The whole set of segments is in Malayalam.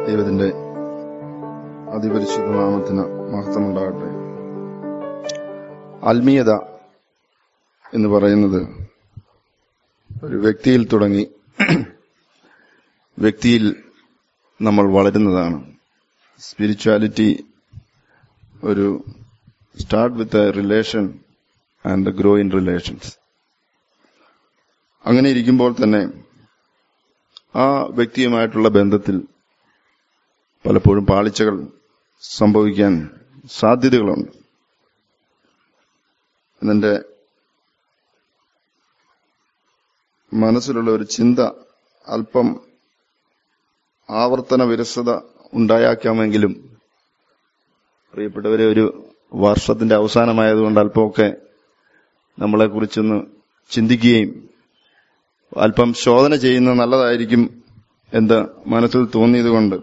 ദൈവത്തിന്റെ അതിപരിശുദ്ധ നാമത്തിന് മഹത്വമുണ്ടാകട്ടെ ആത്മീയത എന്ന് പറയുന്നത് ഒരു വ്യക്തിയിൽ തുടങ്ങി വ്യക്തിയിൽ നമ്മൾ വളരുന്നതാണ് സ്പിരിച്വാലിറ്റി ഒരു start with a relation and grow in relations അങ്ങനെ ഇരിക്കുമ്പോൾ തന്നെ ആ വ്യക്തിയുമായിട്ടുള്ള ബന്ധത്തിൽ പലപ്പോഴും പാളിച്ചകൾ സംഭവിക്കാൻ സാധ്യതകളുണ്ട് എന്നെ മനസ്സിലുള്ള ഒരു ചിന്ത അല്പം ആവർത്തന വിരസത ഉണ്ടായേക്കാമെങ്കിലും പ്രിയപ്പെട്ടവരെ ഒരു വർഷത്തിന്റെ അവസാനമായതുകൊണ്ട് അല്പമൊക്കെ നമ്മളെക്കുറിച്ചൊന്ന് ചിന്തിക്കുകയും അല്പം ശോധന ചെയ്യുന്നത് നല്ലതായിരിക്കും എന്ന് മനസ്സിൽ തോന്നിയതുകൊണ്ട്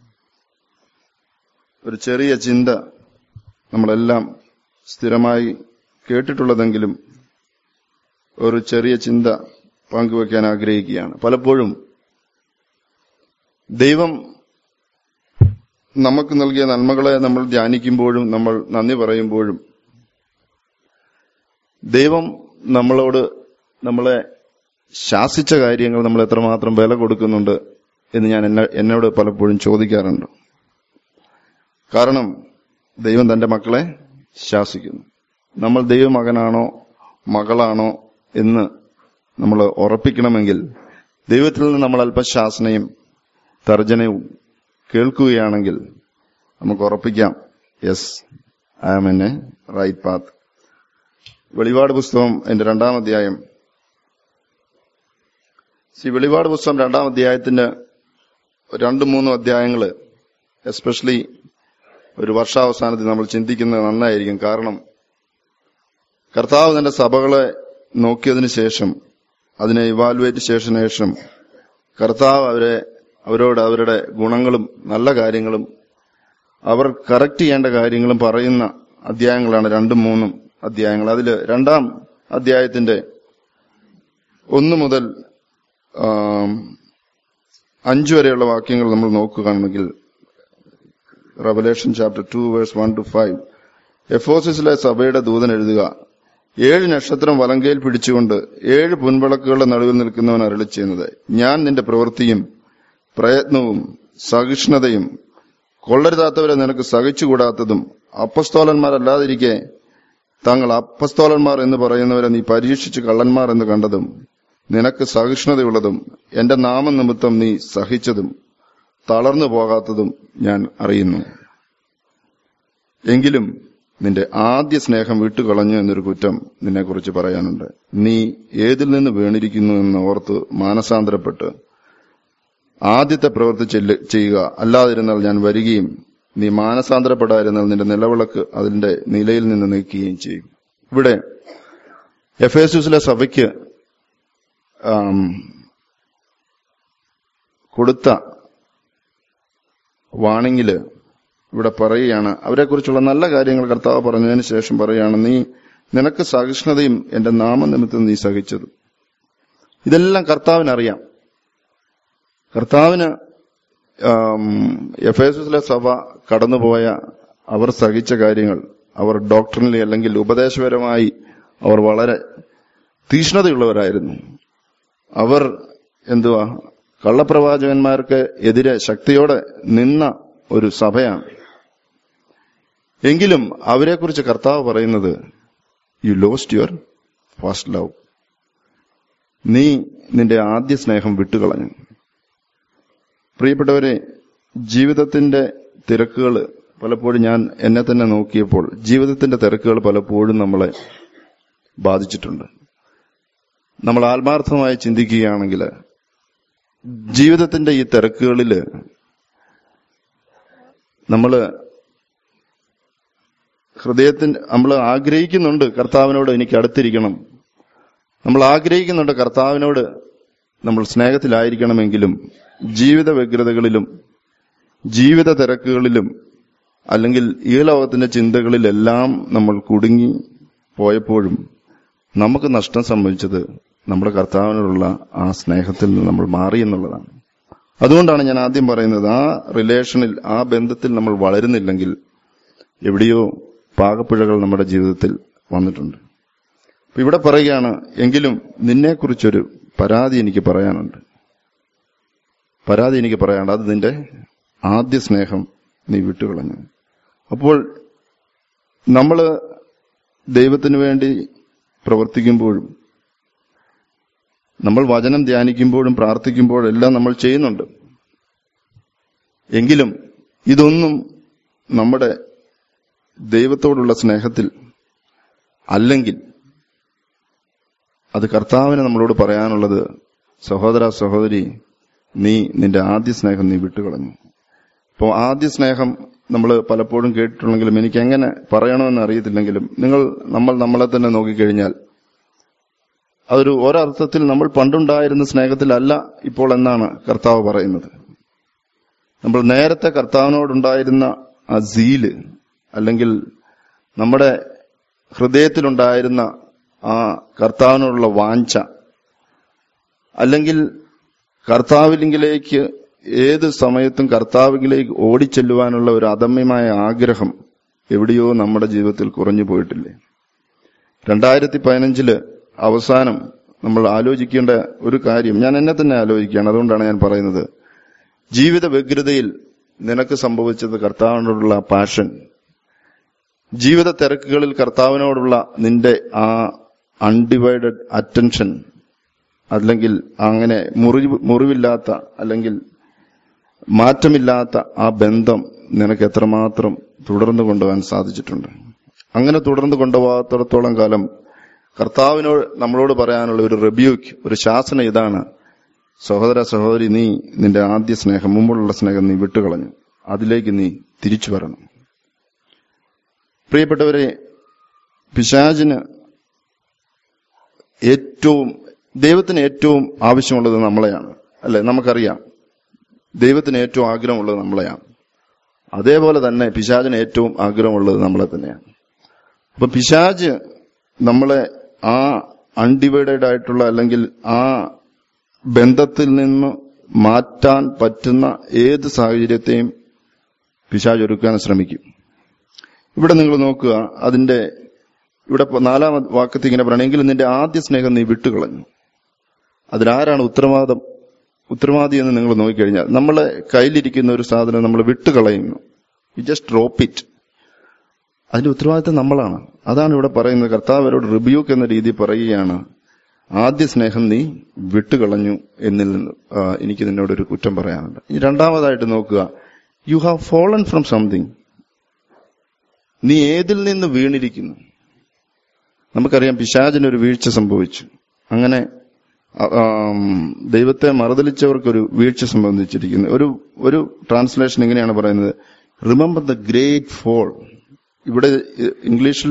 ഒരു ചെറിയ ചിന്ത നമ്മളെല്ലാം സ്ഥിരമായി കേട്ടിട്ടുള്ളതെങ്കിലും ഒരു ചെറിയ ചിന്ത പങ്കുവെക്കാൻ ആഗ്രഹിക്കുകയാണ് പലപ്പോഴും ദൈവം നമുക്ക് നൽകിയ നന്മകളെ നമ്മൾ ധ്യാനിക്കുമ്പോഴും നമ്മൾ നന്ദി പറയുമ്പോഴും ദൈവം നമ്മളോട് നമ്മളെ ശാസിച്ച കാര്യങ്ങൾ നമ്മൾ എത്രമാത്രം വില കൊടുക്കുന്നുണ്ട് എന്ന് ഞാൻ എന്നെ എന്നോട് പലപ്പോഴും ചോദിക്കാറുണ്ട് കാരണം ദൈവം തന്റെ മക്കളെ ശാസിക്കുന്നു നമ്മൾ ദൈവമകനാണോ മകളാണോ എന്ന് നമ്മൾ ഉറപ്പിക്കണമെങ്കിൽ ദൈവത്തിൽ നിന്ന് നമ്മൾ അല്പം ശാസനയും തർജനയും കേൾക്കുകയാണെങ്കിൽ നമുക്ക് ഉറപ്പിക്കാം yes I am in a right path വെളിപാട് പുസ്തകം എന്റെ രണ്ടാം അധ്യായം ഈ വെളിപാട് പുസ്തകം രണ്ടാം അധ്യായത്തിന്റെ രണ്ടും മൂന്നും അധ്യായങ്ങള് എസ്പെഷ്യലി ഒരു വർഷാവസാനത്തിൽ നമ്മൾ ചിന്തിക്കുന്നത് നന്നായിരിക്കും കാരണം കർത്താവ് തന്റെ സഭകളെ നോക്കിയതിനു ശേഷം അതിനെ ഇവാലുവേറ്റ് ശേഷം ശേഷം കർത്താവ് അവരെ അവരോട് അവരുടെ ഗുണങ്ങളും നല്ല കാര്യങ്ങളും അവർ കറക്റ്റ് ചെയ്യേണ്ട കാര്യങ്ങളും പറയുന്ന അധ്യായങ്ങളാണ് രണ്ടും മൂന്നും അധ്യായങ്ങൾ അതിൽ രണ്ടാം അധ്യായത്തിന്റെ ഒന്ന് മുതൽ അഞ്ചു വരെയുള്ള വാക്യങ്ങൾ നമ്മൾ നോക്കുകയാണെങ്കിൽ revelation chapter two verse one two five എഫോസിസിലെ സഭയുടെ ദൂതൻ എഴുതുക ഏഴ് നക്ഷത്രം വലങ്കയിൽ പിടിച്ചുകൊണ്ട് ഏഴ് പുൻവിളക്കുകളുടെ നടുവിൽ നിൽക്കുന്നവൻ അരളി ചെയ്യുന്നത് ഞാൻ നിന്റെ പ്രവൃത്തിയും പ്രയത്നവും സഹിഷ്ണുതയും കൊള്ളരുതാത്തവരെ നിനക്ക് സഹിച്ചുകൂടാത്തതും അപ്പസ്തോലന്മാരല്ലാതിരിക്കെ താങ്കൾ അപ്പസ്തോലന്മാർ എന്ന് പറയുന്നവരെ നീ പരീക്ഷിച്ച് കള്ളന്മാർ എന്ന് കണ്ടതും നിനക്ക് സഹിഷ്ണുതയുള്ളതും എന്റെ നാമനിമിത്തം നീ സഹിച്ചതും തളർന്നു പോകാത്തതും ഞാൻ അറിയുന്നു എങ്കിലും നിന്റെ ആദ്യ സ്നേഹം വിട്ടുകളഞ്ഞു എന്നൊരു കുറ്റം നിന്നെക്കുറിച്ച് പറയാനുണ്ട് നീ ഏതിൽ നിന്ന് വീണിരിക്കുന്നു എന്ന് ഓർത്ത് മാനസാന്തരപ്പെട്ട് ആദ്യത്തെ പ്രവൃത്തി ചെയ്യുക അല്ലാതിരുന്നാൽ ഞാൻ വരികയും നീ മാനസാന്തരപ്പെടാതിരുന്നാൽ നിന്റെ നിലവിളക്ക് അതിന്റെ നിലയിൽ നിന്ന് നീക്കുകയും ചെയ്യും ഇവിടെ എഫ് എസിലെ സഭയ്ക്ക് കൊടുത്ത വാണിങ്ങില് ഇവിടെ പറയുകയാണ് അവരെക്കുറിച്ചുള്ള നല്ല കാര്യങ്ങൾ കർത്താവ് പറഞ്ഞതിന് ശേഷം പറയുകയാണ് നീ നിനക്ക് സഹിഷ്ണുതയും എന്റെ നാമനിമിത്തം നീ സഹിച്ചത് ഇതെല്ലാം കർത്താവിനറിയാം കർത്താവിന് എഫ് എസിലെ സഭ കടന്നുപോയ അവർ സഹിച്ച കാര്യങ്ങൾ അവർ ഡോക്ടറിനലി അല്ലെങ്കിൽ ഉപദേശപരമായി അവർ വളരെ തീഷ്ണതയുള്ളവരായിരുന്നു അവർ എന്തുവാ കള്ളപ്രവാചകന്മാർക്ക് എതിരെ ശക്തിയോടെ നിന്ന ഒരു സഭയാണ് എങ്കിലും അവരെക്കുറിച്ച് കർത്താവ് പറയുന്നത് you lost your first love നീ നിന്റെ ആദ്യ സ്നേഹം വിട്ടുകളഞ്ഞു പ്രിയപ്പെട്ടവരെ ജീവിതത്തിന്റെ തിരക്കുകൾ പലപ്പോഴും ഞാൻ എന്നെ തന്നെ നോക്കിയപ്പോൾ ജീവിതത്തിന്റെ തിരക്കുകൾ പലപ്പോഴും നമ്മളെ ബാധിച്ചിട്ടുണ്ട് നമ്മൾ ആത്മാർത്ഥമായി ചിന്തിക്കുകയാണെങ്കിൽ ജീവിതത്തിന്റെ ഈ തിരക്കുകളില് നമ്മള് ഹൃദയത്തിന്റെ നമ്മൾ ആഗ്രഹിക്കുന്നുണ്ട് കർത്താവിനോട് എനിക്ക് അടുത്തിരിക്കണം നമ്മൾ ആഗ്രഹിക്കുന്നുണ്ട് കർത്താവിനോട് നമ്മൾ സ്നേഹത്തിലായിരിക്കണമെങ്കിലും ജീവിത വ്യഗ്രതകളിലും ജീവിത തിരക്കുകളിലും അല്ലെങ്കിൽ ഈ ലോകത്തിന്റെ ചിന്തകളിലെല്ലാം നമ്മൾ കുടുങ്ങി പോയപ്പോഴും നമുക്ക് നഷ്ടം സംഭവിച്ചത് നമ്മുടെ കർത്താവിനോടുള്ള ആ സ്നേഹത്തിൽ നിന്ന് നമ്മൾ മാറി എന്നുള്ളതാണ് അതുകൊണ്ടാണ് ഞാൻ ആദ്യം പറയുന്നത് ആ റിലേഷനിൽ ആ ബന്ധത്തിൽ നമ്മൾ വളരുന്നില്ലെങ്കിൽ എവിടെയോ പാകപ്പിഴകൾ നമ്മുടെ ജീവിതത്തിൽ വന്നിട്ടുണ്ട് അപ്പൊ ഇവിടെ പറയുകയാണ് എങ്കിലും നിന്നെക്കുറിച്ചൊരു പരാതി എനിക്ക് പറയാനുണ്ട് പരാതി എനിക്ക് പറയാനുണ്ട് അത് നിന്റെ ആദ്യ സ്നേഹം നീ വിട്ടുകളഞ്ഞു അപ്പോൾ നമ്മൾ ദൈവത്തിന് വേണ്ടി പ്രവർത്തിക്കുമ്പോഴും നമ്മൾ വചനം ധ്യാനിക്കുമ്പോഴും പ്രാർത്ഥിക്കുമ്പോഴും എല്ലാം നമ്മൾ ചെയ്യുന്നുണ്ട് എങ്കിലും ഇതൊന്നും നമ്മുടെ ദൈവത്തോടുള്ള സ്നേഹത്തിൽ അല്ലെങ്കിൽ അത് കർത്താവിന് നമ്മളോട് പറയാനുള്ളത് സഹോദര സഹോദരി നീ നിന്റെ ആദ്യ സ്നേഹം നീ വിട്ടുകളഞ്ഞു അപ്പോൾ ആദ്യ സ്നേഹം നമ്മൾ പലപ്പോഴും കേട്ടിട്ടുണ്ടെങ്കിലും എനിക്ക് എങ്ങനെ പറയണമെന്ന് അറിയത്തില്ലെങ്കിലും നിങ്ങൾ നമ്മൾ നമ്മളെ തന്നെ നോക്കിക്കഴിഞ്ഞാൽ അതൊരു ഒരർത്ഥത്തിൽ നമ്മൾ പണ്ടുണ്ടായിരുന്ന സ്നേഹത്തിലല്ല ഇപ്പോൾ എന്നാണ് കർത്താവ് പറയുന്നത് നമ്മൾ നേരത്തെ കർത്താവിനോടുണ്ടായിരുന്ന ആ സീല് അല്ലെങ്കിൽ നമ്മുടെ ഹൃദയത്തിലുണ്ടായിരുന്ന ആ കർത്താവിനോടുള്ള വാഞ്ച അല്ലെങ്കിൽ കർത്താവിലെങ്കിലേക്ക് ഏത് സമയത്തും കർത്താവിലേക്ക് ഓടിച്ചെല്ലുവാനുള്ള ഒരു അദമ്യമായ ആഗ്രഹം എവിടെയോ നമ്മുടെ ജീവിതത്തിൽ കുറഞ്ഞു പോയിട്ടില്ലേ രണ്ടായിരത്തി പതിനഞ്ചില് അവസാനം നമ്മൾ ആലോചിക്കേണ്ട ഒരു കാര്യം ഞാൻ എന്നെ തന്നെ ആലോചിക്കുകയാണ് അതുകൊണ്ടാണ് ഞാൻ പറയുന്നത് ജീവിത വ്യഗ്രതയിൽ നിനക്ക് സംഭവിച്ചത് കർത്താവിനോടുള്ള പാഷൻ ജീവിത തിരക്കുകളിൽ കർത്താവിനോടുള്ള നിന്റെ ആ അൺഡിവൈഡഡ് അറ്റൻഷൻ അല്ലെങ്കിൽ അങ്ങനെ മുറിവ് മുറിവില്ലാത്ത അല്ലെങ്കിൽ മാറ്റമില്ലാത്ത ആ ബന്ധം നിനക്ക് എത്രമാത്രം തുടർന്നു കൊണ്ടുപോകാൻ സാധിച്ചിട്ടുണ്ട് അങ്ങനെ തുടർന്നു കൊണ്ടുപോകാത്തിടത്തോളം കാലം കർത്താവിനോട് നമ്മളോട് പറയാനുള്ള ഒരു റിബ്യൂക്ക് ഒരു ശാസന ഇതാണ് സഹോദര സഹോദരി നീ നിന്റെ ആദ്യ സ്നേഹം മുമ്പുള്ള സ്നേഹം നീ വിട്ടുകളഞ്ഞു അതിലേക്ക് നീ തിരിച്ചു വരണം പ്രിയപ്പെട്ടവരെ പിശാചിന് ഏറ്റവും ദൈവത്തിന് ഏറ്റവും ആവശ്യമുള്ളത് നമ്മളെയാണ് അല്ലെ നമുക്കറിയാം ദൈവത്തിന് ഏറ്റവും ആഗ്രഹമുള്ളത് നമ്മളെയാണ് അതേപോലെ തന്നെ പിശാചിന് ഏറ്റവും ആഗ്രഹമുള്ളത് നമ്മളെ തന്നെയാണ് അപ്പൊ പിശാജ് നമ്മളെ ആ അൺഡിവൈഡഡ് ആയിട്ടുള്ള അല്ലെങ്കിൽ ആ ബന്ധത്തിൽ നിന്ന് മാറ്റാൻ പറ്റുന്ന ഏത് സാഹചര്യത്തെയും പിശാജ് ഒരുക്കാൻ ശ്രമിക്കും ഇവിടെ നിങ്ങൾ നോക്കുക അതിന്റെ ഇവിടെ ഇപ്പൊ നാലാം വാക്കത്തിൽ ഇങ്ങനെ പറയണമെങ്കിൽ നിന്റെ ആദ്യ സ്നേഹം നീ വിട്ടുകളഞ്ഞു അതിലാരാണ് ഉത്തരവാദം ഉത്തരവാദി എന്ന് നിങ്ങൾ നോക്കിക്കഴിഞ്ഞാൽ നമ്മളെ കയ്യിലിരിക്കുന്ന ഒരു സാധനം നമ്മൾ വിട്ടുകളയുന്നു യു ജസ്റ്റ് ഡ്രോപ്പ് ഇറ്റ് അതിന്റെ ഉത്തരവാദിത്തം നമ്മളാണ് അതാണ് ഇവിടെ പറയുന്നത് കർത്താവരോട് റിബ്യൂക്ക് എന്ന രീതി പറയുകയാണ് ആദ്യ സ്നേഹം നീ വിട്ടുകളഞ്ഞു എന്നിൽ നിന്ന് ആ, എനിക്ക് നിന്നോടൊരു കുറ്റം പറയാനുണ്ട് ഇനി രണ്ടാമതായിട്ട് നോക്കുക you have fallen from something നീ ഏതിൽ നിന്ന് വീണിരിക്കുന്നു നമുക്കറിയാം പിശാചിന് ഒരു വീഴ്ച സംഭവിച്ചു അങ്ങനെ ആ, ആം, ദൈവത്തെ മറുതലിച്ചവർക്കൊരു വീഴ്ച സംബന്ധിച്ചിരിക്കുന്നു ഒരു ഒരു ട്രാൻസ്ലേഷൻ ഇങ്ങനെയാണ് പറയുന്നത് റിമെമ്പർ ദ ഗ്രേറ്റ് ഫോൾ ഇവിടെ ഇ- ഇംഗ്ലീഷിൽ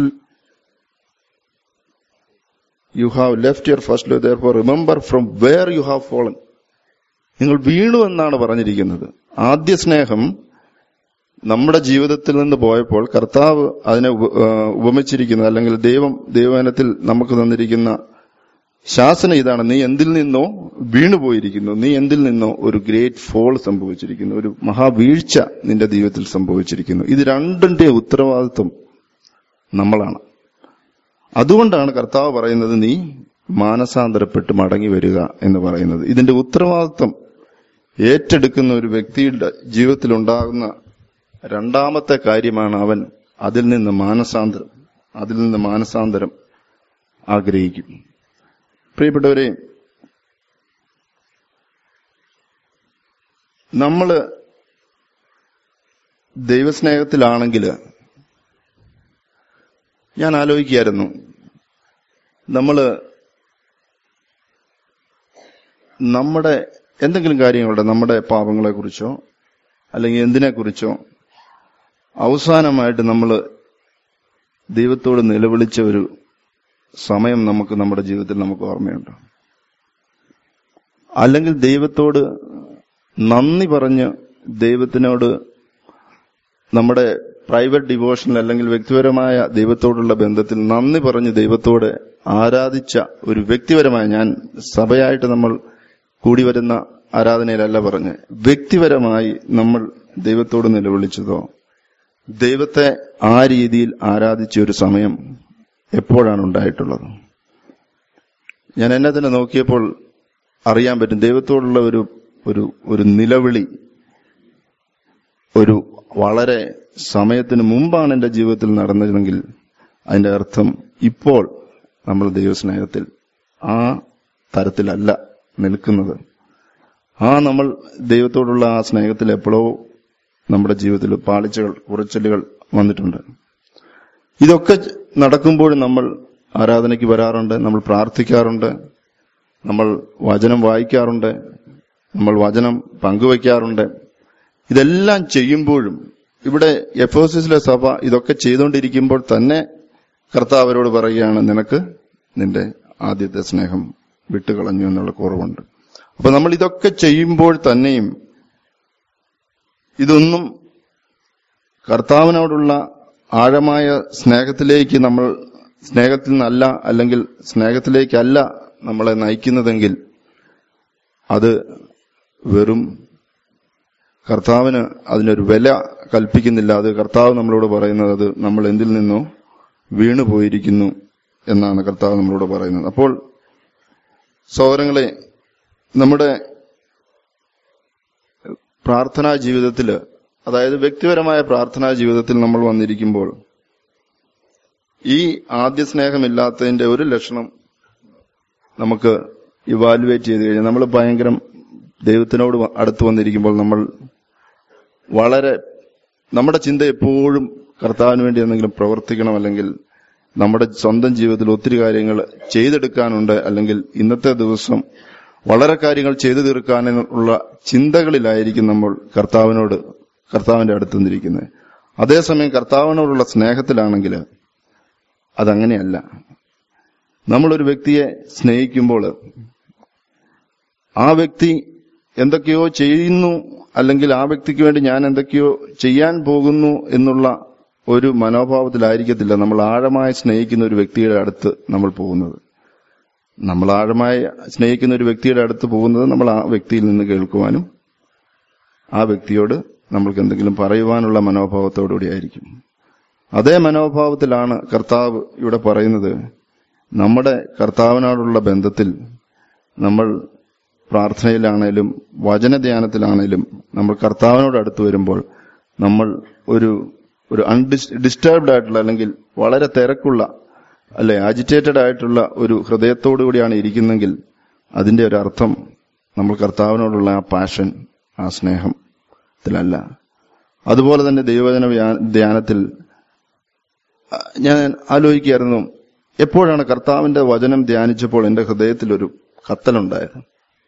you have left your first love therefore remember from where you have fallen നിങ്ങൾ വീണു എന്നാണ് പറഞ്ഞിരിക്കുന്നത് ആദ്യ സ്നേഹം നമ്മുടെ ജീവിതത്തിൽ നിന്ന് പോയപ്പോൾ കർത്താവ് അതിനെ ഉപ- ആ, ഉപമിച്ചിരിക്കുന്നത് അല്ലെങ്കിൽ ദൈവം ദൈവവനത്തിൽ നമുക്ക് തന്നിരിക്കുന്ന ശാസന ഇതാണ് നീ എന്തിൽ നിന്നോ വീണുപോയിരിക്കുന്നു നീ എന്തിൽ നിന്നോ ഒരു ഗ്രേറ്റ് ഫോൾ സംഭവിച്ചിരിക്കുന്നു ഒരു മഹാവീഴ്ച നിന്റെ ജീവിതത്തിൽ സംഭവിച്ചിരിക്കുന്നു ഇത് രണ്ടിന്റെ ഉത്തരവാദിത്വം നമ്മളാണ് അതുകൊണ്ടാണ് കർത്താവ് പറയുന്നത് നീ മാനസാന്തരപ്പെട്ട് മടങ്ങി വരിക എന്ന് പറയുന്നത് ഇതിന്റെ ഉത്തരവാദിത്വം ഏറ്റെടുക്കുന്ന ഒരു വ്യക്തിയുടെ ജീവിതത്തിൽ ഉണ്ടാകുന്ന രണ്ടാമത്തെ കാര്യമാണ് അവൻ അതിൽ നിന്ന് മാനസാന്തരം അതിൽ നിന്ന് മാനസാന്തരം ആഗ്രഹിക്കും പ്രിയപ്പെട്ടവരെ നമ്മള് ദൈവസ്നേഹത്തിലാണെങ്കിൽ ഞാൻ ആലോചിക്കായിരുന്നു നമ്മള് നമ്മുടെ എന്തെങ്കിലും കാര്യങ്ങളുടെ നമ്മുടെ പാപങ്ങളെ കുറിച്ചോ അല്ലെങ്കിൽ എന്തിനെ കുറിച്ചോ അവസാനമായിട്ട് നമ്മൾ ദൈവത്തോട് നിലവിളിച്ച ഒരു സമയം നമുക്ക് നമ്മുടെ ജീവിതത്തിൽ നമുക്ക് ഓർമ്മയുണ്ട് അല്ലെങ്കിൽ ദൈവത്തോട് നന്ദി പറഞ്ഞ് ദൈവത്തിനോട് നമ്മുടെ പ്രൈവറ്റ് ഡിവോഷനിൽ അല്ലെങ്കിൽ വ്യക്തിപരമായ ദൈവത്തോടുള്ള ബന്ധത്തിൽ നന്ദി പറഞ്ഞ് ദൈവത്തോട് ആരാധിച്ച ഒരു വ്യക്തിപരമായ ഞാൻ സഭയായിട്ട് നമ്മൾ കൂടി വരുന്ന ആരാധനയിലല്ല പറഞ്ഞ് വ്യക്തിപരമായി നമ്മൾ ദൈവത്തോട് നിലവിളിച്ചതോ ദൈവത്തെ ആ രീതിയിൽ ആരാധിച്ച ഒരു സമയം എപ്പോഴാണ് ഉണ്ടായിട്ടുള്ളത് ഞാൻ എന്നെ തന്നെ നോക്കിയപ്പോൾ അറിയാൻ പറ്റും ദൈവത്തോടുള്ള ഒരു ഒരു ഒരു നിലവിളി ഒരു വളരെ സമയത്തിന് മുമ്പാണ് എന്റെ ജീവിതത്തിൽ നടന്നതെങ്കിൽ അതിന്റെ അർത്ഥം ഇപ്പോൾ നമ്മൾ ദൈവസ്നേഹത്തിൽ ആ തരത്തിലല്ല നിൽക്കുന്നത് ആ നമ്മൾ ദൈവത്തോടുള്ള ആ സ്നേഹത്തിൽ എപ്പോഴോ നമ്മുടെ ജീവിതത്തിൽ പാളിച്ചകൾ കുറച്ചലുകൾ വന്നിട്ടുണ്ട് ഇതൊക്കെ നടക്കുമ്പോഴും നമ്മൾ ആരാധനയ്ക്ക് വരാറുണ്ട് നമ്മൾ പ്രാർത്ഥിക്കാറുണ്ട് നമ്മൾ വചനം വായിക്കാറുണ്ട് നമ്മൾ വചനം പങ്കുവയ്ക്കാറുണ്ട് ഇതെല്ലാം ചെയ്യുമ്പോഴും ഇവിടെ എഫോസിസിലെ സഭ ഇതൊക്കെ ചെയ്തുകൊണ്ടിരിക്കുമ്പോൾ തന്നെ കർത്താവ് അവരോട് പറയുകയാണ് നിനക്ക് നിന്റെ ആദ്യത്തെ സ്നേഹം വിട്ടുകളഞ്ഞു എന്നുള്ള കുറവുണ്ട് അപ്പൊ നമ്മൾ ഇതൊക്കെ ചെയ്യുമ്പോൾ തന്നെയും ഇതൊന്നും കർത്താവിനോടുള്ള ആഴമായ സ്നേഹത്തിലേക്ക് നമ്മൾ സ്നേഹത്തിൽ നിന്നല്ല അല്ലെങ്കിൽ സ്നേഹത്തിലേക്കല്ല നമ്മളെ നയിക്കുന്നതെങ്കിൽ അത് വെറും കർത്താവിന് അതിനൊരു വില കൽപ്പിക്കുന്നില്ല അത് കർത്താവ് നമ്മളോട് പറയുന്നത് അത് നമ്മൾ എന്തിൽ നിന്നോ വീണു പോയിരിക്കുന്നു എന്നാണ് കർത്താവ് നമ്മളോട് പറയുന്നത് അപ്പോൾ സഹോദരങ്ങളെ നമ്മുടെ പ്രാർത്ഥനാ ജീവിതത്തിൽ അതായത് വ്യക്തിപരമായ പ്രാർത്ഥനാ ജീവിതത്തിൽ നമ്മൾ വന്നിരിക്കുമ്പോൾ ഈ ആദ്യ സ്നേഹമില്ലാത്തതിന്റെ ഒരു ലക്ഷണം നമുക്ക് ഇവാലുവേറ്റ് ചെയ്ത് കഴിഞ്ഞാൽ നമ്മൾ ഭയങ്കരം ദൈവത്തിനോട് അടുത്ത് വന്നിരിക്കുമ്പോൾ നമ്മൾ വളരെ നമ്മുടെ ചിന്ത എപ്പോഴും കർത്താവിന് വേണ്ടി എന്തെങ്കിലും പ്രവർത്തിക്കണം അല്ലെങ്കിൽ നമ്മുടെ സ്വന്തം ജീവിതത്തിൽ ഒത്തിരി കാര്യങ്ങൾ ചെയ്തെടുക്കാനുണ്ട് അല്ലെങ്കിൽ ഇന്നത്തെ ദിവസം വളരെ കാര്യങ്ങൾ ചെയ്തു തീർക്കാനുള്ള ചിന്തകളിലായിരിക്കും നമ്മൾ കർത്താവിനോട് കർത്താവിന്റെ അടുത്ത് നിന്നിരിക്കുന്നത് അതേസമയം കർത്താവിനോടുള്ള സ്നേഹത്തിലാണെങ്കിൽ അതങ്ങനെയല്ല നമ്മളൊരു വ്യക്തിയെ സ്നേഹിക്കുമ്പോൾ ആ വ്യക്തി എന്തൊക്കെയോ ചെയ്യുന്നു അല്ലെങ്കിൽ ആ വ്യക്തിക്ക് വേണ്ടി ഞാൻ എന്തൊക്കെയോ ചെയ്യാൻ പോകുന്നു എന്നുള്ള ഒരു മനോഭാവത്തിലായിരിക്കത്തില്ല നമ്മൾ ആഴമായി സ്നേഹിക്കുന്ന ഒരു വ്യക്തിയുടെ അടുത്ത് നമ്മൾ പോകുന്നത് നമ്മൾ ആഴമായി സ്നേഹിക്കുന്ന ഒരു വ്യക്തിയുടെ അടുത്ത് പോകുന്നത് നമ്മൾ ആ വ്യക്തിയിൽ നിന്ന് കേൾക്കുവാനും ആ വ്യക്തിയോട് നമ്മൾക്ക് എന്തെങ്കിലും പറയുവാനുള്ള മനോഭാവത്തോടുകൂടി ആയിരിക്കും അതേ മനോഭാവത്തിലാണ് കർത്താവ് ഇവിടെ പറയുന്നത് നമ്മുടെ കർത്താവിനോടുള്ള ബന്ധത്തിൽ നമ്മൾ പ്രാർത്ഥനയിലാണേലും വചനധ്യാനത്തിലാണേലും നമ്മൾ കർത്താവിനോട് അടുത്ത് വരുമ്പോൾ നമ്മൾ ഒരു ഒരു അൺഡിസ്റ്റർബ്ഡ് ആയിട്ടുള്ള അല്ലെങ്കിൽ വളരെ തിരക്കുള്ള അല്ലെ അജിറ്റേറ്റഡ് ആയിട്ടുള്ള ഒരു ഹൃദയത്തോടു കൂടിയാണ് ഇരിക്കുന്നെങ്കിൽ അതിന്റെ ഒരു അർത്ഥം നമ്മൾ കർത്താവിനോടുള്ള ആ പാഷൻ ആ സ്നേഹത്തിലല്ല അതുപോലെ തന്നെ ദൈവജന വ്യാ- ധ്യാനത്തിൽ ആ, ഞാൻ ആലോചിക്കുകയായിരുന്നു എപ്പോഴാണ് കർത്താവിന്റെ വചനം ധ്യാനിച്ചപ്പോൾ എന്റെ ഹൃദയത്തിൽ ഒരു കത്തലുണ്ടായത്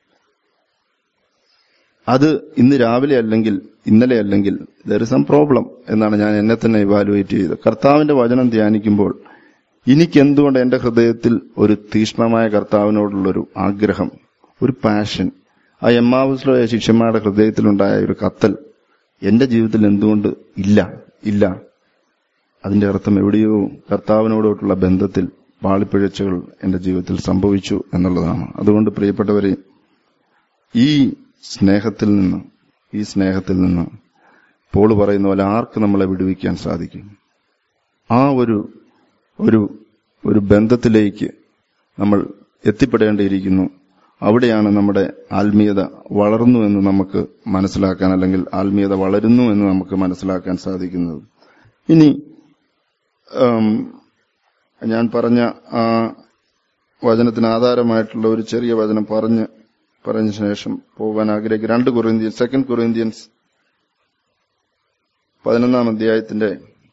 അത് ഇന്ന് രാവിലെ അല്ലെങ്കിൽ ഇന്നലെ അല്ലെങ്കിൽ ദർ ഇസ് സം പ്രോബ്ലം എന്നാണ് ഞാൻ എന്നെ തന്നെ ഇവാലുവേറ്റ് ചെയ്തത് കർത്താവിന്റെ വചനം ധ്യാനിക്കുമ്പോൾ എനിക്ക് എന്തുകൊണ്ട് എന്റെ ഹൃദയത്തിൽ ഒരു തീഷ്ണമായ കർത്താവിനോടുള്ളൊരു ആഗ്രഹം ഒരു പാഷൻ ആ എമ്മാവുസ്ലോയ ശിഷ്യന്മാരുടെ ഹൃദയത്തിലുണ്ടായ ഒരു കത്തൽ എന്റെ ജീവിതത്തിൽ എന്തുകൊണ്ട് ഇല്ല ഇല്ല അതിന്റെ അർത്ഥം എവിടെയോ കർത്താവിനോടുള്ള ബന്ധത്തിൽ പാളിപ്പിഴച്ചുകൾ എന്റെ ജീവിതത്തിൽ സംഭവിച്ചു എന്നുള്ളതാണ് അതുകൊണ്ട് പ്രിയപ്പെട്ടവരെ ഈ സ്നേഹത്തിൽ നിന്ന് ഈ സ്നേഹത്തിൽ നിന്ന് പോള് പറയുന്ന പോലെ ആർക്ക് നമ്മളെ വിടുവിക്കാൻ സാധിക്കും ആ ഒരു ഒരു ഒരു ബന്ധത്തിലേക്ക് നമ്മൾ എത്തിപ്പെടേണ്ടിയിരിക്കുന്നു അവിടെയാണ് നമ്മുടെ ആത്മീയത വളർന്നു എന്ന് നമുക്ക് മനസ്സിലാക്കാൻ അല്ലെങ്കിൽ ആത്മീയത വളരുന്നു എന്ന് നമുക്ക് മനസ്സിലാക്കാൻ സാധിക്കുന്നത് ഇനി ഉം, ഞാൻ പറഞ്ഞ ആ വചനത്തിന് ആധാരമായിട്ടുള്ള ഒരു ചെറിയ വചനം പറഞ്ഞ് പറഞ്ഞ ശേഷം പോകാൻ ആഗ്രഹിക്കും രണ്ട് കൊറിന്ത്യൻസ് സെക്കൻഡ് കൊറിന്ത്യൻസ് പതിനൊന്നാം അധ്യായത്തിന്റെ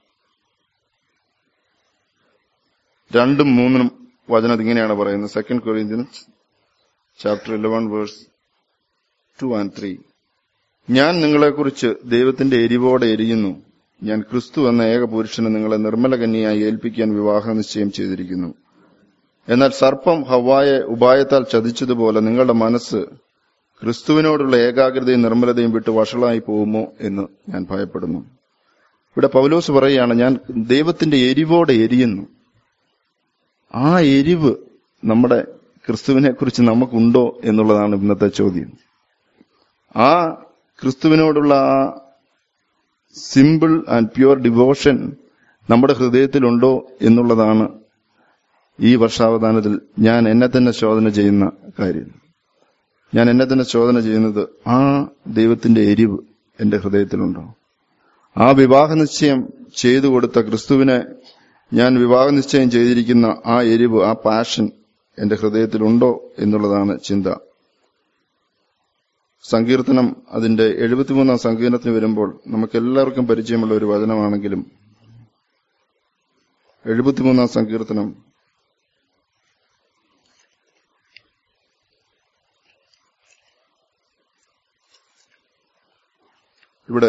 രണ്ടും മൂന്നും വചനം ഇങ്ങനെയാണ് പറയുന്നത് second Corinthians chapter eleven verse two and three ഞാൻ നിങ്ങളെക്കുറിച്ച് ദൈവത്തിന്റെ എരിവോടെ എരിയുന്നു ഞാൻ ക്രിസ്തു എന്ന ഏക പുരുഷന് നിങ്ങളെ നിർമ്മല കന്യയായി ഏൽപ്പിക്കാൻ വിവാഹ നിശ്ചയം ചെയ്തിരിക്കുന്നു എന്നാൽ സർപ്പം ഹവായെ ഉപായത്താൽ ചതിച്ചതുപോലെ നിങ്ങളുടെ മനസ്സ് ക്രിസ്തുവിനോടുള്ള ഏകാഗ്രതയും നിർമ്മലതയും വിട്ട് വഷളായി പോകുമോ എന്ന് ഞാൻ ഭയപ്പെടുന്നു ഇവിടെ പൗലോസ് പറയുകയാണ് ഞാൻ ദൈവത്തിന്റെ എരിവോടെ എരിയുന്നു ആ എരിവ് നമ്മുടെ ക്രിസ്തുവിനെ കുറിച്ച് നമുക്കുണ്ടോ എന്നുള്ളതാണ് ഇന്നത്തെ ചോദ്യം ആ ക്രിസ്തുവിനോടുള്ള ആ സിമ്പിൾ ആൻഡ് പ്യുവർ ഡിവോഷൻ നമ്മുടെ ഹൃദയത്തിലുണ്ടോ എന്നുള്ളതാണ് ഈ വർഷാവധാനത്തിൽ ഞാൻ എന്നെ തന്നെ ശോധന ചെയ്യുന്ന കാര്യം ഞാൻ എന്നെ തന്നെ ശോധന ചെയ്യുന്നത് ആ ദൈവത്തിന്റെ എരിവ് എന്റെ ഹൃദയത്തിലുണ്ടോ ആ വിവാഹ നിശ്ചയം ചെയ്തു കൊടുത്ത ക്രിസ്തുവിനെ ഞാൻ വിവാഹ നിശ്ചയം ചെയ്തിരിക്കുന്ന ആ എരിവ് ആ പാഷൻ എന്റെ ഹൃദയത്തിലുണ്ടോ എന്നുള്ളതാണ് ചിന്ത സങ്കീർത്തനം അതിന്റെ എഴുപത്തിമൂന്നാം സങ്കീർണത്തിന് വരുമ്പോൾ നമുക്ക് എല്ലാവർക്കും പരിചയമുള്ള ഒരു വചനമാണെങ്കിലും എഴുപത്തിമൂന്നാം സങ്കീർത്തനം ഇവിടെ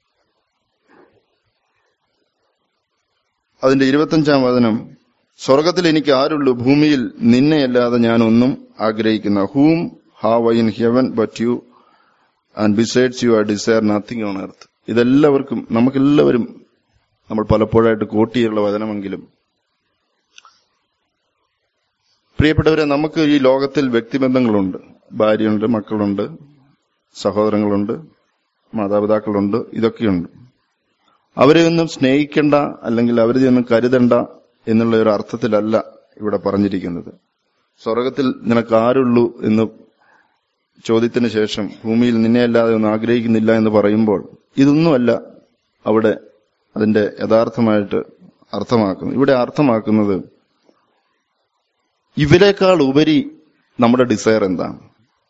അതിന്റെ ഇരുപത്തഞ്ചാം വചനം സ്വർഗത്തിൽ എനിക്ക് ആരുള്ളൂ ഭൂമിയിൽ നിന്നെയല്ലാതെ ഞാൻ ഒന്നും ആഗ്രഹിക്കുന്ന whom have I in heaven but you and besides you are desire nothing on earth ഇതെല്ലാവർക്കും നമുക്കെല്ലാവരും നമ്മൾ പലപ്പോഴായിട്ട് കോട്ടിയുള്ള വചനമെങ്കിലും പ്രിയപ്പെട്ടവരെ നമുക്ക് ഈ ലോകത്തിൽ വ്യക്തിബന്ധങ്ങളുണ്ട് ഭാര്യയുണ്ട് മക്കളുണ്ട് സഹോദരങ്ങളുണ്ട് മാതാപിതാക്കളുണ്ട് ഇതൊക്കെയുണ്ട് അവരെ ഒന്നും സ്നേഹിക്കേണ്ട അല്ലെങ്കിൽ അവരെ ഒന്നും കരുതണ്ട എന്നുള്ള ഒരു അർത്ഥത്തിലല്ല ഇവിടെ പറഞ്ഞിരിക്കുന്നത് സ്വർഗത്തിൽ നിനക്ക് ആരുള്ളൂ എന്ന് ചോദ്യത്തിന് ശേഷം ഭൂമിയിൽ നിന്നെയല്ലാതെ ഒന്നും ആഗ്രഹിക്കുന്നില്ല എന്ന് പറയുമ്പോൾ ഇതൊന്നുമല്ല അവിടെ അതിന്റെ യഥാർത്ഥമായിട്ട് അർത്ഥമാക്കുന്നത് ഇവിടെ അർത്ഥമാക്കുന്നത് ഇവരെക്കാൾ ഉപരി നമ്മുടെ ഡിസയർ എന്താണ്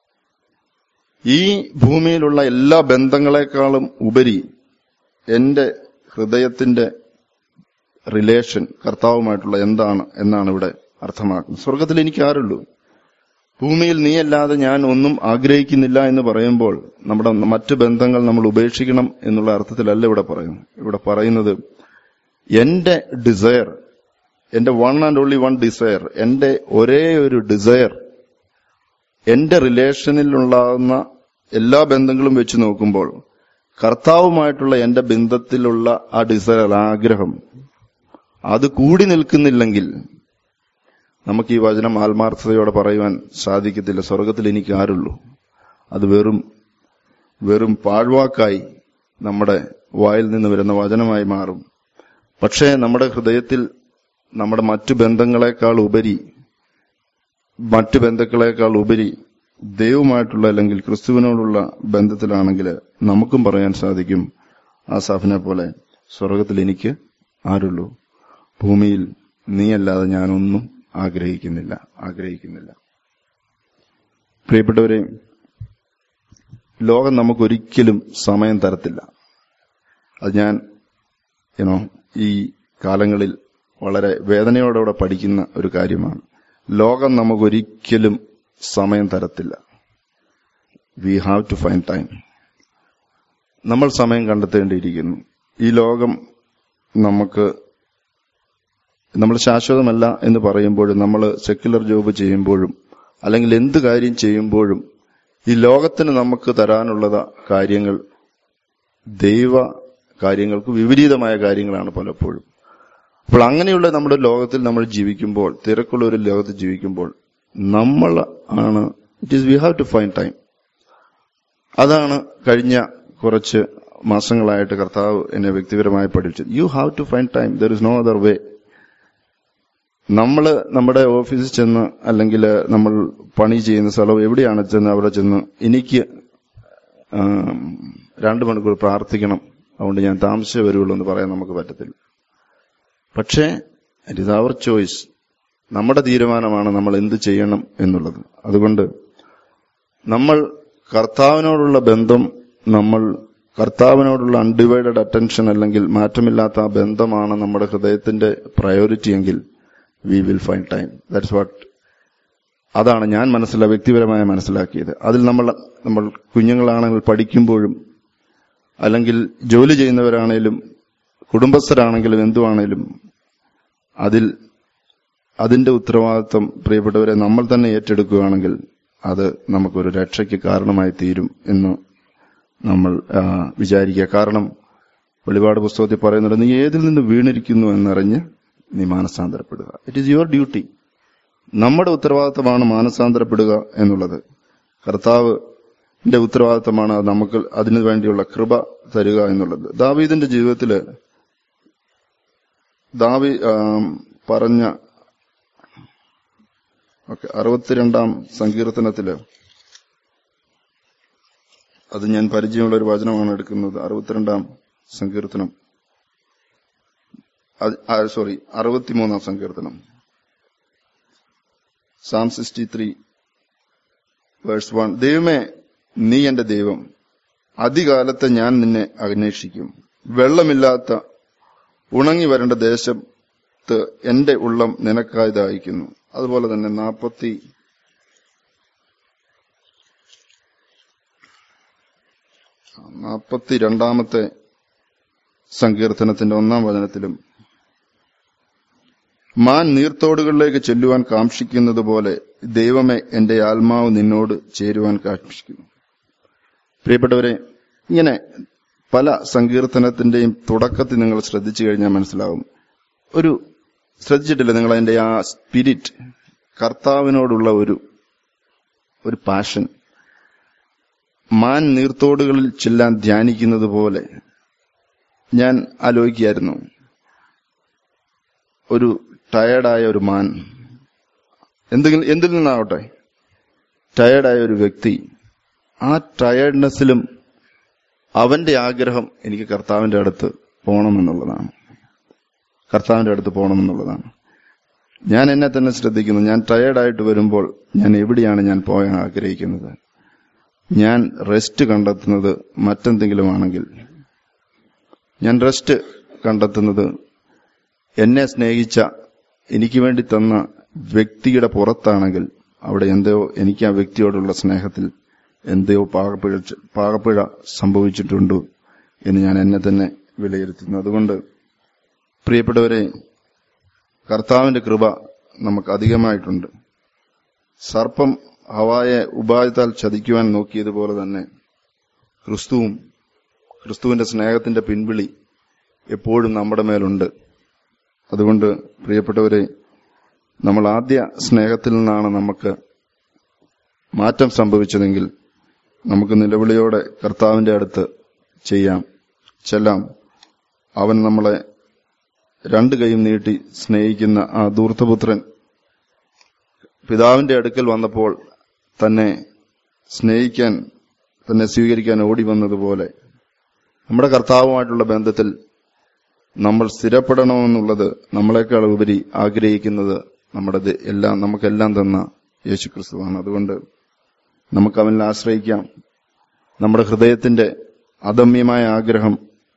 ഈ ഭൂമിയിലുള്ള എല്ലാ ബന്ധങ്ങളെക്കാളും ഉപരി എന്റെ ഹൃദയത്തിന്റെ റിലേഷൻ കർത്താവുമായിട്ടുള്ള എന്താണ് എന്നാണ് ഇവിടെ അർത്ഥമാക്കുന്നത് സ്വർഗത്തിൽ എനിക്ക് ആരുള്ളൂ ഭൂമിയിൽ നീയല്ലാതെ ഞാൻ ഒന്നും ആഗ്രഹിക്കുന്നില്ല എന്ന് പറയുമ്പോൾ നമ്മുടെ മറ്റ് ബന്ധങ്ങൾ നമ്മൾ ഉപേക്ഷിക്കണം എന്നുള്ള അർത്ഥത്തിലല്ല ഇവിടെ പറയുന്നത് ഇവിടെ പറയുന്നത് എന്റെ ഡിസയർ എന്റെ one and only one desire എന്റെ ഒരേ ഒരു ഡിസയർ എന്റെ റിലേഷനിലുണ്ടാകുന്ന എല്ലാ ബന്ധങ്ങളും വെച്ച് നോക്കുമ്പോൾ കർത്താവുമായിട്ടുള്ള എന്റെ ബന്ധത്തിലുള്ള ആ ഡിസയർ ആഗ്രഹം അത് കൂടി നിൽക്കുന്നില്ലെങ്കിൽ നമുക്ക് ഈ വചനം ആത്മാർത്ഥതയോടെ പറയുവാൻ സാധിക്കത്തില്ല സ്വർഗത്തിൽ എനിക്ക് ആരുള്ളൂ അത് വെറും വെറും പാഴ്വാക്കായി നമ്മുടെ വായിൽ നിന്ന് വരുന്ന വചനമായി മാറും പക്ഷേ നമ്മുടെ ഹൃദയത്തിൽ നമ്മുടെ മറ്റു ബന്ധങ്ങളെക്കാൾ ഉപരി മറ്റു ബന്ധുക്കളെക്കാൾ ഉപരി ദൈവമായിട്ടുള്ള അല്ലെങ്കിൽ ക്രിസ്തുവിനോടുള്ള ബന്ധത്തിലാണെങ്കിൽ നമുക്കും പറയാൻ സാധിക്കും ആ സാഫിനെ പോലെ സ്വർഗത്തിൽ എനിക്ക് ആരുള്ളൂ ഭൂമിയിൽ നീയല്ലാതെ ഞാനൊന്നും ആഗ്രഹിക്കുന്നില്ല ആഗ്രഹിക്കുന്നില്ല പ്രിയപ്പെട്ടവരെ ലോകം നമുക്കൊരിക്കലും സമയം തരത്തില്ല അത് ഞാൻ യുനോ ഈ കാലങ്ങളിൽ വളരെ വേദനയോടെ പഠിക്കുന്ന ഒരു കാര്യമാണ് ലോകം നമുക്കൊരിക്കലും സമയം തരത്തില്ല we have to find time നമ്മൾ സമയം കണ്ടെത്തേണ്ടിയിരിക്കുന്നു ഈ ലോകം നമുക്ക് നമ്മൾ ശാശ്വതമല്ല എന്ന് പറയുമ്പോഴും നമ്മൾ സെക്യുലർ ജോബ് ചെയ്യുമ്പോഴും അല്ലെങ്കിൽ എന്ത് കാര്യം ചെയ്യുമ്പോഴും ഈ ലോകത്തിന് നമുക്ക് തരാനുള്ളത് കാര്യങ്ങൾ ദൈവ കാര്യങ്ങൾക്ക് വിപരീതമായ കാര്യങ്ങളാണ് പലപ്പോഴും അപ്പോൾ അങ്ങനെയുള്ള നമ്മുടെ ലോകത്തിൽ നമ്മൾ ജീവിക്കുമ്പോൾ തിരക്കുള്ള ഒരു ലോകത്ത് ജീവിക്കുമ്പോൾ നമ്മൾ ആണ് it is we have to find time അതാണ് കഴിഞ്ഞ കുറച്ച് മാസങ്ങളായിട്ട് കർത്താവ് എന്നെ വ്യക്തിപരമായി പഠിച്ചത് you have to find time there is no other way നമ്മൾ നമ്മുടെ ഓഫീസിൽ ചെന്ന് അല്ലെങ്കിൽ നമ്മൾ പണി ചെയ്യുന്ന സ്ഥലം എവിടെയാണ് ചെന്ന് അവിടെ ചെന്ന് എനിക്ക് രണ്ടു മണിക്കൂർ പ്രാർത്ഥിക്കണം അതുകൊണ്ട് ഞാൻ താമസിച്ചേ വരുള്ളൂ എന്ന് പറയാൻ നമുക്ക് പറ്റത്തില്ല പക്ഷേ ഇറ്റ് ഇസ് അവർ ചോയ്സ് നമ്മുടെ തീരുമാനമാണ് നമ്മൾ എന്ത് ചെയ്യണം എന്നുള്ളത് അതുകൊണ്ട് നമ്മൾ കർത്താവിനോടുള്ള ബന്ധം നമ്മൾ കർത്താവിനോടുള്ള അൺഡിവൈഡഡ് അറ്റൻഷൻ അല്ലെങ്കിൽ മാറ്റമില്ലാത്ത ആ ബന്ധമാണ് നമ്മുടെ ഹൃദയത്തിന്റെ പ്രയോറിറ്റി എങ്കിൽ we will find time that's what അതാണ് ഞാൻ മനസ്സിലാ വ്യക്തിപരമായി മനസ്സിലാക്കിയത് അതിൽ നമ്മൾ നമ്മൾ കുഞ്ഞുങ്ങളാണെങ്കിൽ പഠിക്കുമ്പോഴും അല്ലെങ്കിൽ ജോലി ചെയ്യുന്നവരാണേലും കുടുംബസ്ഥരാണെങ്കിലും എന്തുവാണേലും അതിൽ അതിന്റെ ഉത്തരവാദിത്വം പ്രിയപ്പെട്ടവരെ നമ്മൾ തന്നെ ഏറ്റെടുക്കുകയാണെങ്കിൽ അത് നമുക്കൊരു രക്ഷയ്ക്ക് കാരണമായി തീരും എന്ന് നമ്മൾ ആ, വിചാരിക്കുക കാരണം വെളിപാട് പുസ്തകത്തിൽ പറയുന്നുണ്ട് നീ ഏതിൽ നിന്ന് വീണിരിക്കുന്നു എന്നറിഞ്ഞ് നീ മാനസാന്തരപ്പെടുക ഇറ്റ് ഈസ് യുവർ ഡ്യൂട്ടി നമ്മുടെ ഉത്തരവാദിത്തമാണ് മാനസാന്തരപ്പെടുക എന്നുള്ളത് കർത്താവ് ന്റെ ഉത്തരവാദിത്തമാണ് അത് നമുക്ക് അതിനു വേണ്ടിയുള്ള കൃപ തരിക എന്നുള്ളത് ദാവീദിന്റെ ജീവിതത്തില് ദാവി ആം, പറഞ്ഞ ഓക്കെ അറുപത്തിരണ്ടാം സങ്കീർത്തനത്തില് അത് ഞാൻ പരിചയമുള്ള ഒരു വചനമാണ് എടുക്കുന്നത് അറുപത്തിരണ്ടാം സങ്കീർത്തനം സോറി അറുപത്തിമൂന്നാം സങ്കീർത്തനം psalm sixty three verse one ദൈവമേ നീ എന്റെ ദൈവം അധികാലത്ത് ഞാൻ നിന്നെ അന്വേഷിക്കും വെള്ളമില്ലാത്ത ഉണങ്ങി വരേണ്ട ദേശത്ത് എന്റെ ഉള്ളം നിനക്കായി ദാഹിക്കുന്നു അതുപോലെ തന്നെ നാൽപ്പത്തി നാൽപ്പത്തി രണ്ടാമത്തെ സങ്കീർത്തനത്തിന്റെ ഒന്നാം വചനത്തിലും മാൻ നീർത്തോടുകളിലേക്ക് ചെല്ലുവാൻ കാക്ഷിക്കുന്നത് പോലെ ദൈവമേ എന്റെ ആത്മാവ് നിന്നോട് ചേരുവാൻ കാക്ഷിക്കുന്നു പ്രിയപ്പെട്ടവരെ ഇങ്ങനെ പല സങ്കീർത്തനത്തിന്റെയും തുടക്കത്തിൽ നിങ്ങൾ ശ്രദ്ധിച്ചു കഴിഞ്ഞാൽ മനസ്സിലാവും ഒരു ശ്രദ്ധിച്ചിട്ടില്ല നിങ്ങൾ അതിന്റെ ആ സ്പിരിറ്റ് കർത്താവിനോടുള്ള ഒരു ഒരു പാഷൻ മാൻ നീർത്തോടുകളിൽ ചെല്ലാൻ ധ്യാനിക്കുന്നത് പോലെ ഞാൻ ആലോചിക്കായിരുന്നു ഒരു ടയർഡായ ഒരു മാൻ എന്തെങ്കിലും എന്തിൽ നിന്നാവട്ടെ ടയർഡായ ഒരു വ്യക്തി ആ ടയർഡ്നെസ്സിലും അവന്റെ ആഗ്രഹം എനിക്ക് കർത്താവിന്റെ അടുത്ത് പോകണമെന്നുള്ളതാണ് കർത്താവിന്റെ അടുത്ത് പോകണമെന്നുള്ളതാണ് ഞാൻ എന്നെ തന്നെ ശ്രദ്ധിക്കുന്നു ഞാൻ ടയർഡായിട്ട് വരുമ്പോൾ ഞാൻ എവിടെയാണ് ഞാൻ പോകാൻ ആഗ്രഹിക്കുന്നത് ഞാൻ റെസ്റ്റ് കണ്ടെത്തുന്നത് മറ്റെന്തെങ്കിലും ആണെങ്കിൽ ഞാൻ റെസ്റ്റ് കണ്ടെത്തുന്നത് എന്നെ സ്നേഹിച്ച എനിക്ക് വേണ്ടി തന്ന വ്യക്തിയുടെ പുറത്താണെങ്കിൽ അവിടെ എന്തോ എനിക്ക് ആ വ്യക്തിയോടുള്ള സ്നേഹത്തിൽ എന്തോ പാകപ്പിഴ പാകപ്പിഴ സംഭവിച്ചിട്ടുണ്ടോ എന്ന് ഞാൻ എന്നെ തന്നെ വിലയിരുത്തുന്നു അതുകൊണ്ട് പ്രിയപ്പെട്ടവരെ കർത്താവിന്റെ കൃപ നമുക്ക് അധികമായിട്ടുണ്ട് സർപ്പം ഹവായെ ഉപായത്താൽ ചതിക്കുവാൻ നോക്കിയതുപോലെ തന്നെ ക്രിസ്തുവും ക്രിസ്തുവിന്റെ സ്നേഹത്തിന്റെ പിൻവിളി എപ്പോഴും നമ്മുടെ മേലുണ്ട് അതുകൊണ്ട് പ്രിയപ്പെട്ടവരെ നമ്മൾ ആദ്യ സ്നേഹത്തിൽ നിന്നാണ് നമുക്ക് മാറ്റം സംഭവിച്ചതെങ്കിൽ നമുക്ക് നിലവിളിയോടെ കർത്താവിന്റെ അടുത്ത് ചെയ്യാം ചെല്ലാം അവൻ നമ്മളെ രണ്ട് കൈയും നീട്ടി സ്നേഹിക്കുന്ന ആ ദൂർത്തപുത്രൻ പിതാവിന്റെ അടുക്കൽ വന്നപ്പോൾ തന്നെ സ്നേഹിക്കാൻ തന്നെ സ്വീകരിക്കാൻ ഓടി വന്നതുപോലെ നമ്മുടെ കർത്താവുമായിട്ടുള്ള ബന്ധത്തിൽ നമ്മൾ സ്ഥിരപ്പെടണമെന്നുള്ളത് നമ്മളെക്കാൾ ഉപരി ആഗ്രഹിക്കുന്നത് നമ്മുടെ ദ- എല്ലാം നമുക്കെല്ലാം തന്ന യേശുക്രിസ്തുവാണ് അതുകൊണ്ട് നമുക്ക് അവനിൽ ആശ്രയിക്കാം നമ്മുടെ ഹൃദയത്തിന്റെ അദമ്യമായ ആഗ്രഹം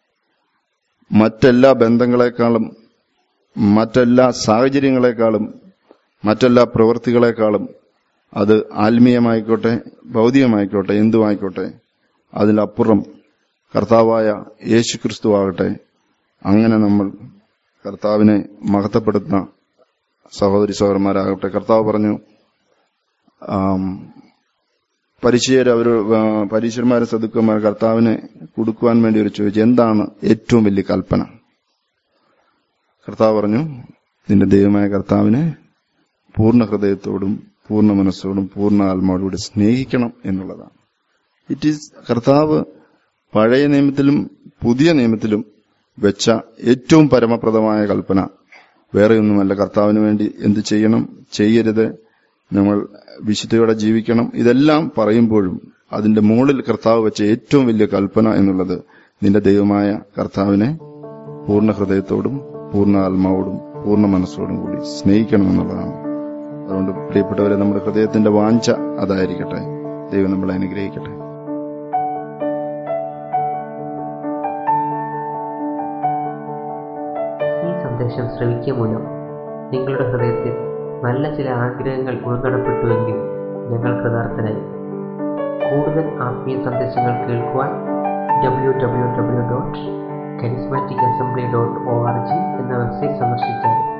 മറ്റെല്ലാ ബന്ധങ്ങളെക്കാളും മറ്റെല്ലാ സാഹചര്യങ്ങളെക്കാളും മറ്റെല്ലാ പ്രവൃത്തികളെക്കാളും അത് ആത്മീയമായിക്കോട്ടെ ഭൗതികമായിക്കോട്ടെ എന്തുമായിക്കോട്ടെ അതിലപ്പുറം കർത്താവായ യേശു ക്രിസ്തു ആകട്ടെ അങ്ങനെ നമ്മൾ കർത്താവിനെ മഹത്വപ്പെടുത്തുന്ന സഹോദരി സഹോദരന്മാരാകട്ടെ കർത്താവ് പറഞ്ഞു പരിചയർ അവർ പരീക്ഷന്മാരും സതുക്കന്മാർ കർത്താവിനെ കൊടുക്കുവാൻ വേണ്ടി ഒരു ചോദിച്ചു എന്താണ് ഏറ്റവും വലിയ കൽപ്പന കർത്താവ് പറഞ്ഞു നിന്റെ ദൈവമായ കർത്താവിനെ പൂർണ്ണ ഹൃദയത്തോടും പൂർണ്ണ മനസ്സോടും പൂർണ്ണ ആത്മാവോടുകൂടി സ്നേഹിക്കണം എന്നുള്ളതാണ് ഇറ്റ് ഈസ് കർത്താവ് പഴയ നിയമത്തിലും പുതിയ നിയമത്തിലും വെച്ച ഏറ്റവും പരമപ്രദമായ കൽപ്പന വേറെയൊന്നുമല്ല കർത്താവിന് വേണ്ടി എന്ത് ചെയ്യണം ചെയ്യരുത് നമ്മൾ വിശുദ്ധയോടെ ജീവിക്കണം ഇതെല്ലാം പറയുമ്പോഴും അതിന്റെ മുകളിൽ കർത്താവ് വെച്ച ഏറ്റവും വലിയ കൽപ്പന എന്നുള്ളത് നിന്റെ ദൈവമായ കർത്താവിനെ പൂർണ്ണ ഹൃദയത്തോടും പൂർണ്ണ ആത്മാവോടും പൂർണ്ണ മനസ്സോടും കൂടി സ്നേഹിക്കണം എന്നുള്ളതാണ് അതുകൊണ്ട് പ്രിയപ്പെട്ടവരെ നമ്മുടെ ഹൃദയത്തിന്റെ വാഞ്ച അതായിരിക്കട്ടെ ദൈവം നമ്മളെ അനുഗ്രഹിക്കട്ടെ ഈ സന്ദേശം ശ്രവിക്കുക മൂലം നിങ്ങളുടെ ഹൃദയത്തിൽ നല്ല ചില ആഗ്രഹങ്ങൾ ഉൾനടപ്പെട്ടുവെങ്കിൽ ഞങ്ങൾ കൃതാർത്ഥനായി കൂടുതൽ ആത്മീയ സന്ദേശങ്ങൾ കേൾക്കുവാൻ W W W dot charismatic assembly dot O R G എന്ന വെബ്സൈറ്റ് സന്ദർശിച്ചാൽ